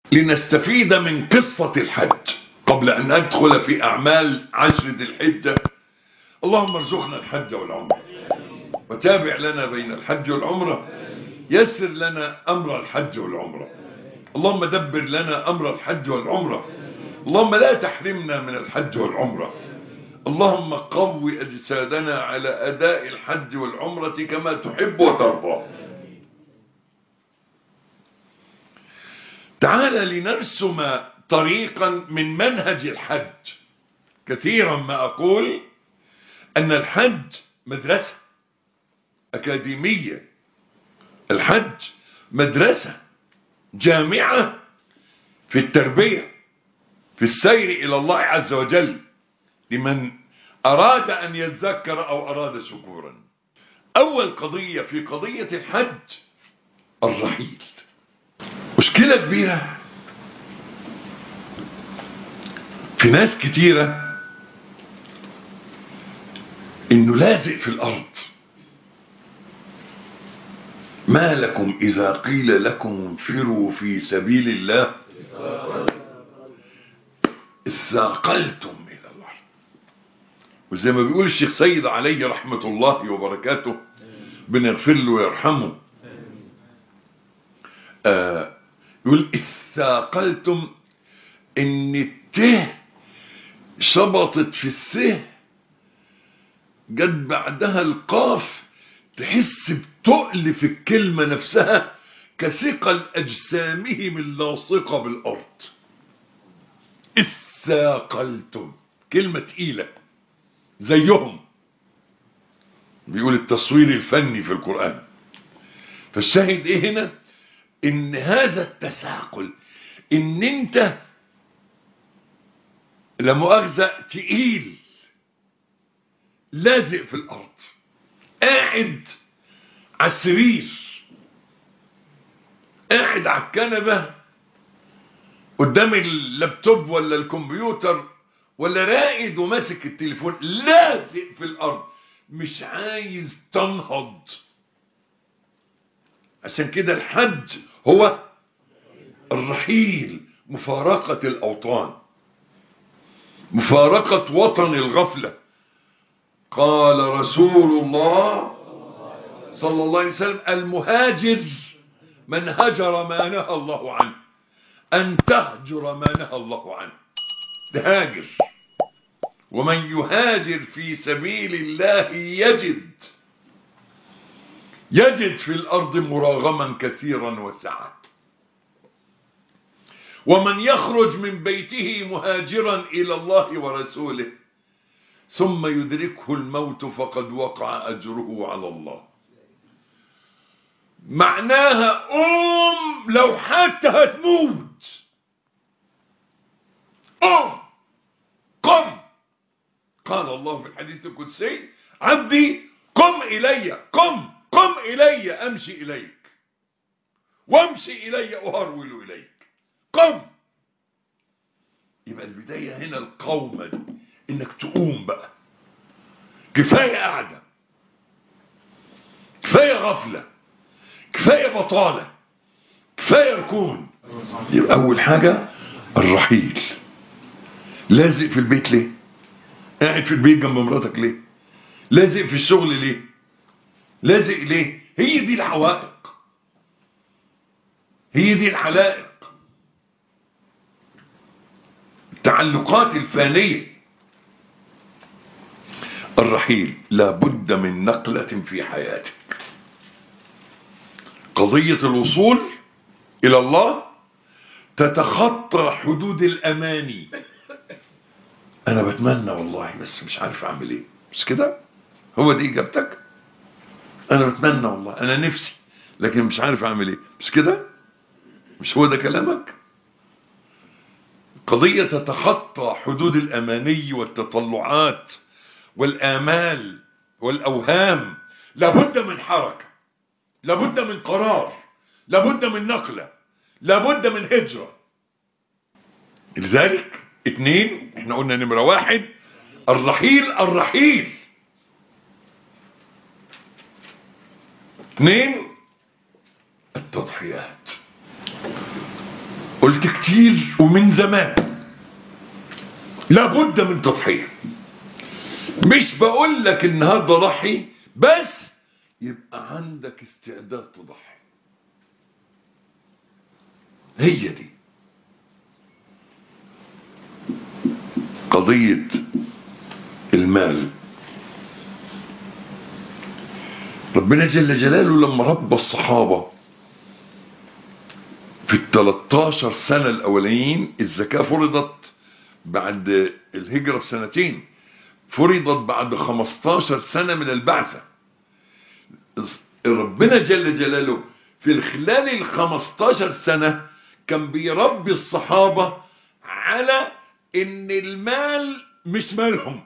لنستفيد من قصة الحج قبل أن ندخل في أعمال عشر ذي الحجة اللهم ارزقنا الحج والعمرة وتابع لنا بين الحج والعمرة يسر لنا أمر الحج والعمرة اللهم دبر لنا أمر الحج والعمرة اللهم لا تحرمنا من الحج والعمرة اللهم قو أجسادنا على أداء الحج والعمرة كما تحب وترضى تعال لنرسم طريقا من منهج الحج كثيرا ما أقول أن الحج مدرسة أكاديمية الحج مدرسة جامعة في التربية في السير إلى الله عز وجل لمن أراد أن يتذكر أو أراد شكورا أول قضية في قضية الحج الرحيل مشكلة كبيرة في ناس كتيرة انه لازق في الارض ما لكم اذا قيل لكم انفروا في سبيل الله اثاقلتم الى الارض وزي ما بيقول الشيخ سيد عليه رحمة الله وبركاته بنغفر له ويرحمه آه يقول اثاقلتم ان الته شبطت في السه جت بعدها القاف تحس بتقل في الكلمة نفسها كثقل أجسامهم اللاصقة بالأرض اثاقلتم كلمة تقيلة زيهم بيقول التصوير الفني في القرآن فالشاهد ايه هنا ان هذا التثاقل ان انت لا مؤاخذة تقيل لازق في الارض قاعد على السرير قاعد على الكنبة قدام اللابتوب ولا الكمبيوتر ولا راقد وماسك التليفون لازق في الارض مش عايز تنهض عشان كده الحج هو الرحيل مفارقة الأوطان مفارقة وطن الغفلة قال رسول الله صلى الله عليه وسلم المهاجر من هجر ما نهى الله عنه أن تهجر ما نهى الله عنه تهاجر ومن يهاجر في سبيل الله يجد يجد في الأرض مراغما كثيرا وسعة ومن يخرج من بيته مهاجرا إلى الله ورسوله ثم يدركه الموت فقد وقع أجره على الله معناها قوم لو حتى هتموت قم قم قال الله في الحديث القدسي عبدي قم إلي قم قم إلي أمشي إليك وامشي إلي أهرول إليك قم يبقى البداية هنا القومة دي انك تقوم بقى كفاية قعدة كفاية غفلة كفاية بطالة كفاية ركون يبقى اول حاجة الرحيل لازق في البيت ليه قاعد في البيت جنب مراتك ليه لازق في الشغل ليه لازق ليه هي دي الحوائق هي دي الحلائق التعلقات الفانية الرحيل لابد من نقلة في حياتك قضية الوصول إلى الله تتخطى حدود الأماني أنا بتمنى والله بس مش عارف أعمل إيه مش كده هو دي إجابتك أنا بتمنى والله أنا نفسي لكن مش عارف أعمل إيه مش كده مش هو ده كلامك قضية تتخطى حدود الأماني والتطلعات والآمال والأوهام لابد من حركة لابد من قرار لابد من نقلة لابد من هجرة لذلك اتنين احنا قلنا نمرة واحد الرحيل الرحيل اتنين التضحيات قلت كتير ومن زمان لابد من تضحية مش بقول لك النهارده ضحي بس يبقى عندك استعداد تضحي هي دي قضية المال ربنا جل جلاله لما ربى الصحابة في ال 13 سنة الأولين الزكاة فرضت بعد الهجرة بسنتين فرضت بعد 15 سنة من البعثة ربنا جل جلاله في خلال ال 15 سنة كان بيربي الصحابة على ان المال مش مالهم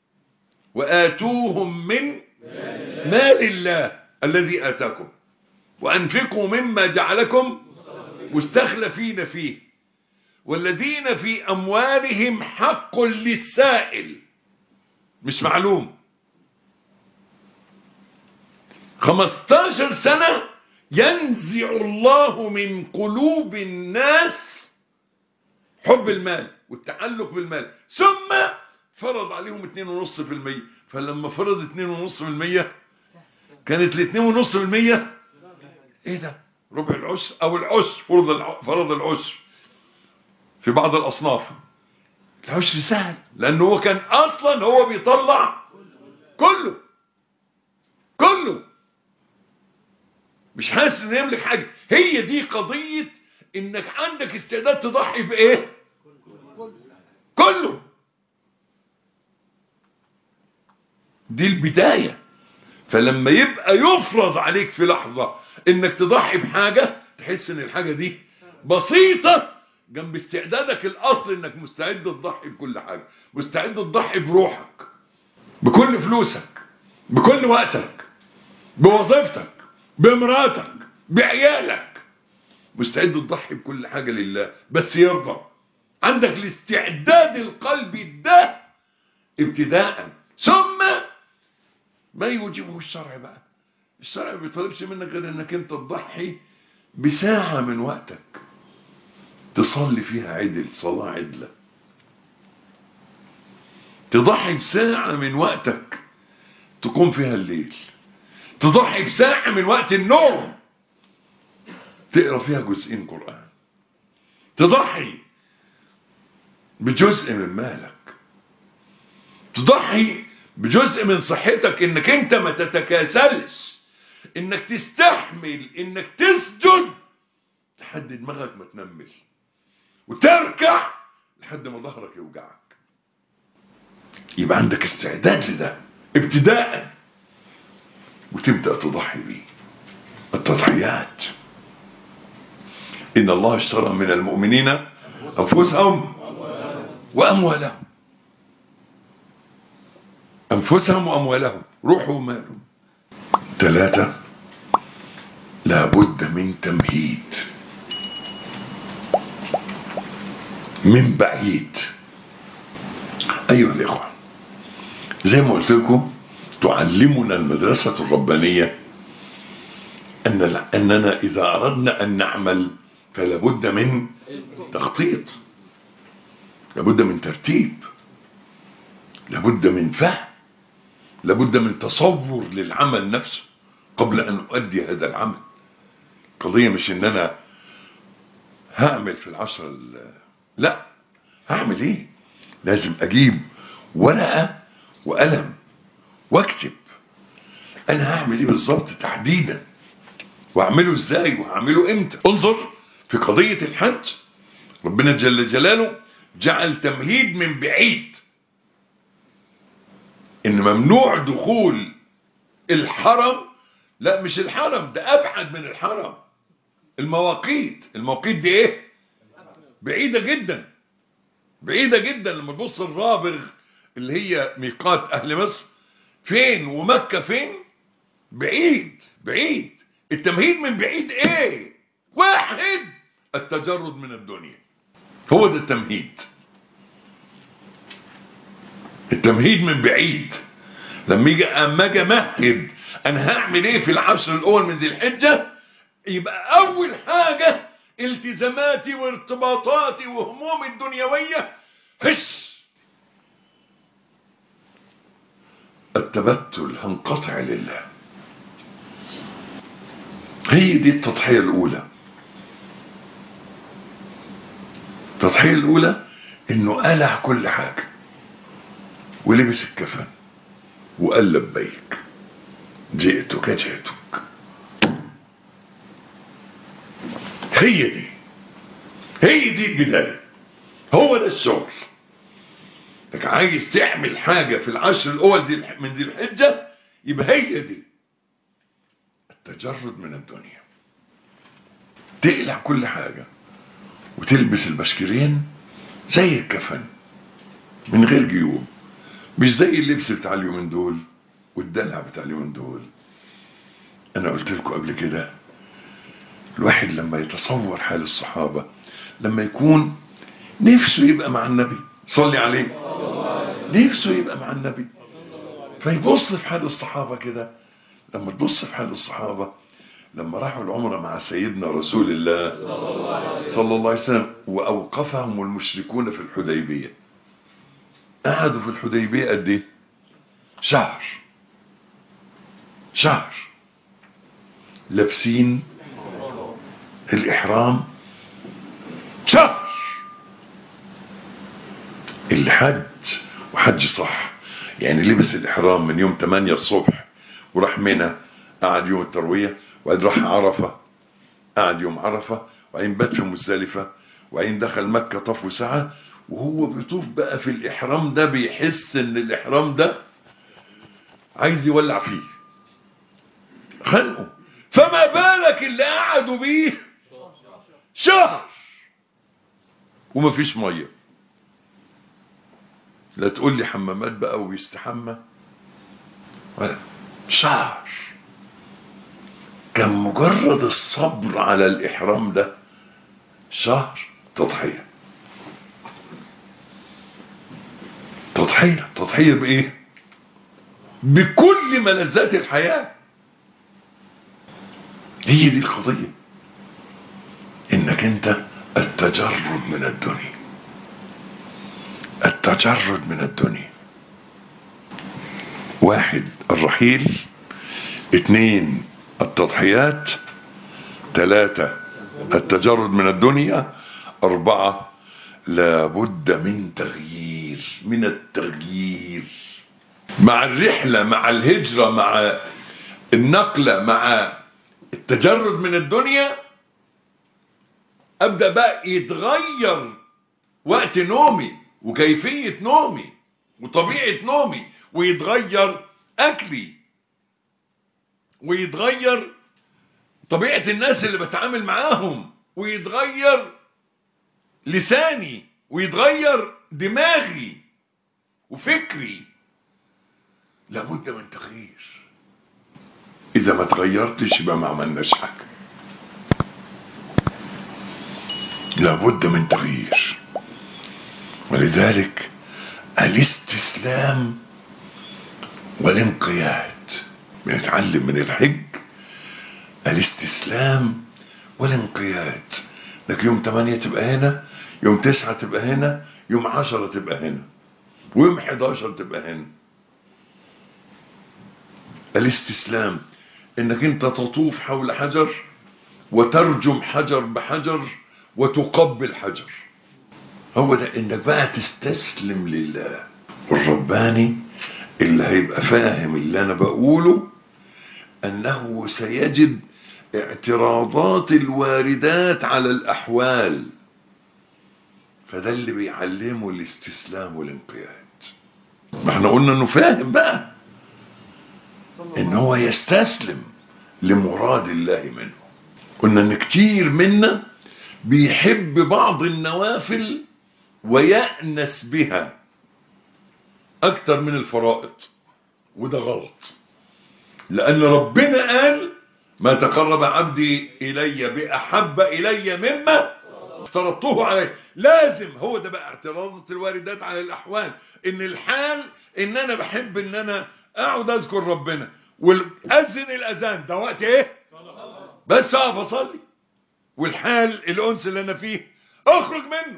وآتوهم من مال الله الذي آتاكم وأنفقوا مما جعلكم مستخلفين فيه والذين في أموالهم حق للسائل مش معلوم 15 سنة ينزع الله من قلوب الناس حب المال والتعلق بالمال ثم فرض عليهم 2.5% فلما فرض 2.5% كانت ال 2.5% ايه ده ربع العشر او العشر فرض الع- فرض العشر في بعض الاصناف العشر سهل لانه هو كان اصلا هو بيطلع كله كله مش حاسس انه يملك حاجه هي دي قضيه انك عندك استعداد تضحي بايه كله دي البدايه فلما يبقى يفرض عليك في لحظه انك تضحي بحاجه تحس ان الحاجه دي بسيطه جنب استعدادك الاصل انك مستعد تضحي بكل حاجه مستعد تضحي بروحك بكل فلوسك بكل وقتك بوظيفتك بمراتك بعيالك مستعد تضحي بكل حاجة لله بس يرضى عندك الاستعداد القلبي ده ابتداء ثم ما يوجبه الشرع بقى الشرع ما بيطلبش منك غير انك انت تضحي بساعة من وقتك تصلي فيها عدل صلاة عدلة تضحي بساعة من وقتك تقوم فيها الليل تضحي بساعة من وقت النوم تقرا فيها جزئين قرآن تضحي بجزء من مالك تضحي بجزء من صحتك انك انت ما تتكاسلش انك تستحمل انك تسجد لحد دماغك ما تنمل وتركع لحد ما ظهرك يوجعك يبقى عندك استعداد لده ابتداء وتبدأ تضحي بيه التضحيات إن الله اشترى من المؤمنين أنفسهم وأموالهم أنفسهم وأموالهم روحوا ومالهم ثلاثة لابد من تمهيد من بعيد أيها الإخوة زي ما قلت لكم تعلمنا المدرسة الربانية أن أننا إذا أردنا أن نعمل فلابد من تخطيط لابد من ترتيب لابد من فهم لابد من تصور للعمل نفسه قبل أن أؤدي هذا العمل قضية مش إن أنا هعمل في العشر ال- لا هعمل إيه لازم أجيب ورقة وقلم واكتب انا هعمل ايه بالظبط تحديدا واعمله ازاي وهعمله امتى انظر في قضية الحج ربنا جل جلاله جعل تمهيد من بعيد ان ممنوع دخول الحرم لا مش الحرم ده ابعد من الحرم المواقيت المواقيت دي ايه بعيدة جدا بعيدة جدا لما تبص الرابغ اللي هي ميقات اهل مصر فين ومكة فين بعيد بعيد التمهيد من بعيد ايه واحد التجرد من الدنيا هو ده التمهيد التمهيد من بعيد لما يجي اما اجي امهد انا هعمل ايه في العشر الاول من ذي الحجه يبقى اول حاجه التزاماتي وارتباطاتي وهمومي الدنيوية هش التبتل هنقطع لله هي دي التضحية الأولى التضحية الأولى إنه قلع كل حاجة ولبس الكفن وقال لبيك جئتك جئتك هي دي هي دي البداية هو ده الشغل لك عايز تعمل حاجة في العشر الأول دي من دي الحجة يبقى هي دي التجرد من الدنيا تقلع كل حاجة وتلبس البشكرين زي الكفن من غير جيوب مش زي اللبس بتاع اليومين دول والدلع بتاع اليومين دول انا قلت لكم قبل كده الواحد لما يتصور حال الصحابة لما يكون نفسه يبقى مع النبي صلي عليه نفسه يبقى مع النبي فيبص في حال الصحابة كده لما تبص في حال الصحابة لما راحوا العمرة مع سيدنا رسول الله صلى الله عليه وسلم وأوقفهم المشركون في الحديبية قعدوا في الحديبية قد ايه شهر شهر لابسين الإحرام شهر اللي حج وحج صح يعني لبس الإحرام من يوم 8 الصبح وراح منى قعد يوم التروية وبعدين راح عرفة قعد يوم عرفة وبعدين بات في مزدلفة وبعدين دخل مكة طاف وسعى وهو بيطوف بقى في الإحرام ده بيحس إن الإحرام ده عايز يولع فيه خلقه فما بالك اللي قعدوا بيه شهر ومفيش ميه لا تقول لي حمامات بقى وبيستحمى ولا شهر كان مجرد الصبر على الإحرام ده شهر تضحية تضحية تضحية بإيه بكل ملذات الحياة هي دي القضية انك انت التجرد من الدنيا التجرد من الدنيا واحد الرحيل اثنين التضحيات ثلاثة التجرد من الدنيا أربعة لابد من تغيير من التغيير مع الرحلة مع الهجرة مع النقلة مع التجرد من الدنيا أبدأ بقى يتغير وقت نومي وكيفية نومي وطبيعة نومي ويتغير أكلي ويتغير طبيعة الناس اللي بتعامل معاهم ويتغير لساني ويتغير دماغي وفكري لابد من تغيير إذا ما تغيرتش يبقى ما عملناش حاجة لابد من تغيير ولذلك الاستسلام والانقياد بنتعلم من الحج الاستسلام والانقياد لك يوم 8 تبقى هنا يوم 9 تبقى هنا يوم 10 تبقى هنا ويوم 11 تبقى هنا الاستسلام انك انت تطوف حول حجر وترجم حجر بحجر وتقبل حجر هو ده انك بقى تستسلم لله والرباني اللي هيبقى فاهم اللي انا بقوله انه سيجد اعتراضات الواردات على الاحوال فده اللي بيعلمه الاستسلام والانقياد ما احنا قلنا انه فاهم بقى ان هو يستسلم لمراد الله منه قلنا ان كتير منا بيحب بعض النوافل ويأنس بها اكتر من الفرائض وده غلط لان ربنا قال ما تقرب عبدي الي باحب الي مما افترضته عليه لازم هو ده بقى اعتراضات الواردات على الاحوال ان الحال ان انا بحب ان انا اقعد اذكر ربنا واذن الاذان ده وقت ايه بس اقف اصلي والحال الانس اللي انا فيه اخرج منه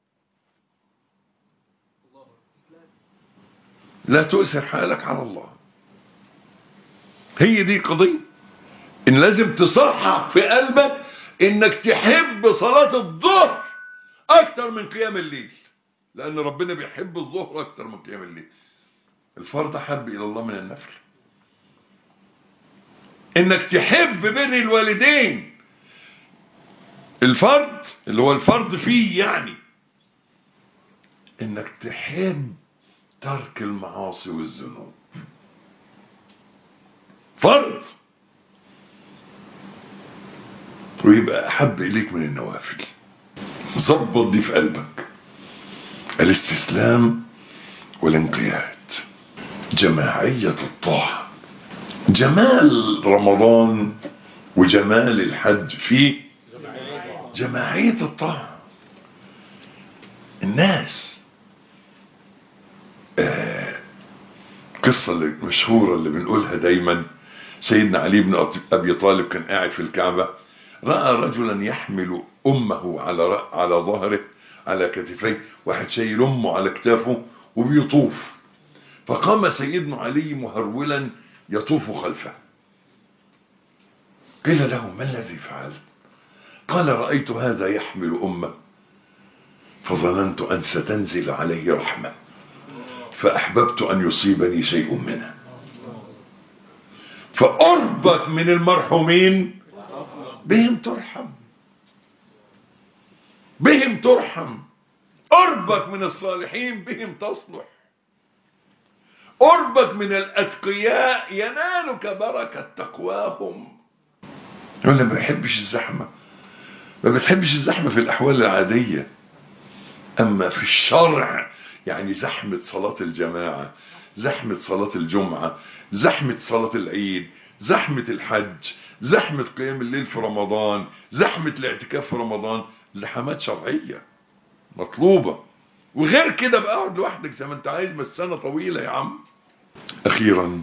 لا تؤثر حالك على الله هي دي قضية ان لازم تصحح في قلبك انك تحب صلاة الظهر اكتر من قيام الليل لان ربنا بيحب الظهر اكتر من قيام الليل الفرض حب الى الله من النفل انك تحب بر الوالدين الفرض اللي هو الفرض فيه يعني انك تحب ترك المعاصي والذنوب فرض ويبقى احب اليك من النوافل ظبط دي في قلبك الاستسلام والانقياد جماعية الطاعة جمال رمضان وجمال الحج في جماعية الطاعة الناس آه قصة اللي مشهورة اللي بنقولها دايما سيدنا علي بن أبي طالب كان قاعد في الكعبة رأى رجلا يحمل أمه على على ظهره على كتفيه واحد شايل أمه على كتافه وبيطوف فقام سيدنا علي مهرولا يطوف خلفه قيل له ما الذي فعلت قال رأيت هذا يحمل أمه فظننت أن ستنزل عليه رحمة فأحببت أن يصيبني شيء منها فأربك من المرحومين بهم ترحم بهم ترحم أربك من الصالحين بهم تصلح قربك من الأتقياء ينالك بركة تقواهم ولا ما بيحبش الزحمة ما بتحبش الزحمة في الأحوال العادية أما في الشرع يعني زحمة صلاة الجماعة زحمة صلاة الجمعة زحمة صلاة العيد زحمة الحج زحمة قيام الليل في رمضان زحمة الاعتكاف في رمضان زحمات شرعية مطلوبة وغير كده بقى اقعد لوحدك زي ما انت عايز بس سنة طويلة يا عم اخيرا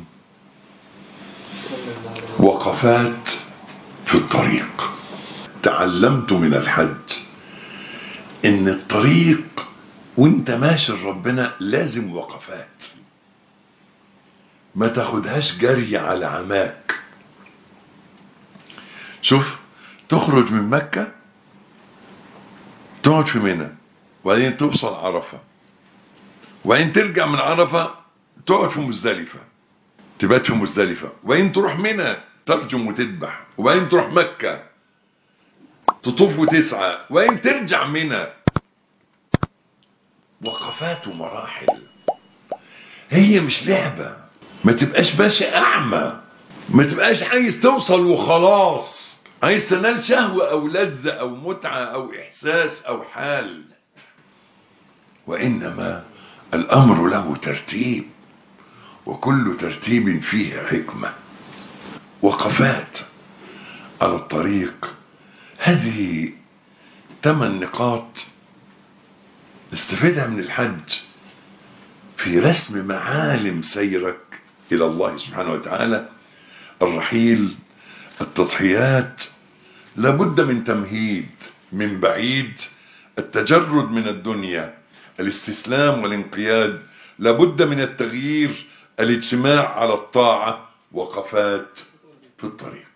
وقفات في الطريق تعلمت من الحج ان الطريق وانت ماشي ربنا لازم وقفات ما تاخدهاش جري على عماك شوف تخرج من مكة تقعد في منى وبعدين توصل عرفة وبعدين ترجع من عرفة تقعد في مزدلفة تبات في مزدلفة وبعدين تروح منى ترجم وتذبح وبعدين تروح مكة تطوف وتسعى وبعدين ترجع منى وقفات ومراحل هي مش لعبة ما تبقاش باشا أعمى ما تبقاش عايز توصل وخلاص عايز تنال شهوة أو لذة أو متعة أو إحساس أو حال وإنما الأمر له ترتيب وكل ترتيب فيه حكمة وقفات على الطريق هذه ثمان نقاط استفدها من الحج في رسم معالم سيرك إلى الله سبحانه وتعالى الرحيل التضحيات لابد من تمهيد من بعيد التجرد من الدنيا الاستسلام والانقياد لابد من التغيير الاجتماع على الطاعة وقفات في الطريق